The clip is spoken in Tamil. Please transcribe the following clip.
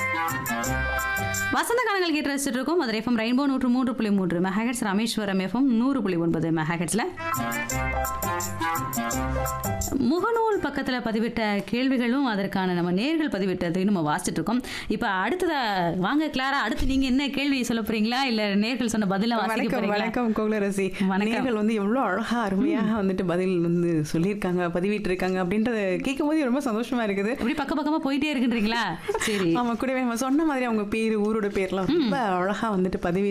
வசந்த காலங்கள் கேட்டு ரசிச்சுட்டு இருக்கோம் மதுரை எஃப்எம் ரெயின்போ நூற்று மூன்று புள்ளி மூன்று மெகாஹெட்ஸ் ராமேஸ்வரம் எஃப்எம் நூறு புள்ளி ஒன்பது மெகாஹெட்ஸ்ல முகநூல் பக்கத்தில் பதிவிட்ட கேள்விகளும் அதற்கான நம்ம நேர்கள் பதிவிட்டதையும் நம்ம வாசிச்சுட்டு இருக்கோம் இப்போ அடுத்ததா வாங்க கிளாரா அடுத்து நீங்க என்ன கேள்வி சொல்ல போறீங்களா இல்ல நேர்கள் சொன்ன பதில வாசிக்க வணக்கம் போறீங்களா வணக்கம் கோகுலரசி வணக்கம். நேர்கள் வந்து எவ்வளோ அழகா அருமையாக வந்துட்டு பதில் வந்து சொல்லியிருக்காங்க பதிவிட்டு இருக்காங்க அப்படின்றத கேட்கும் போது ரொம்ப சந்தோஷமா இருக்குது அப்படி பக்க பக்கமா போயிட்டே இருக்குன்றீங்களா சரி ஆமா கூடவே நம்ம சொன்ன மாதிரி அவங்க பேரு ஊரோட பேர்லாம் ரொம்ப அழகா வந்துட்டு பதிவு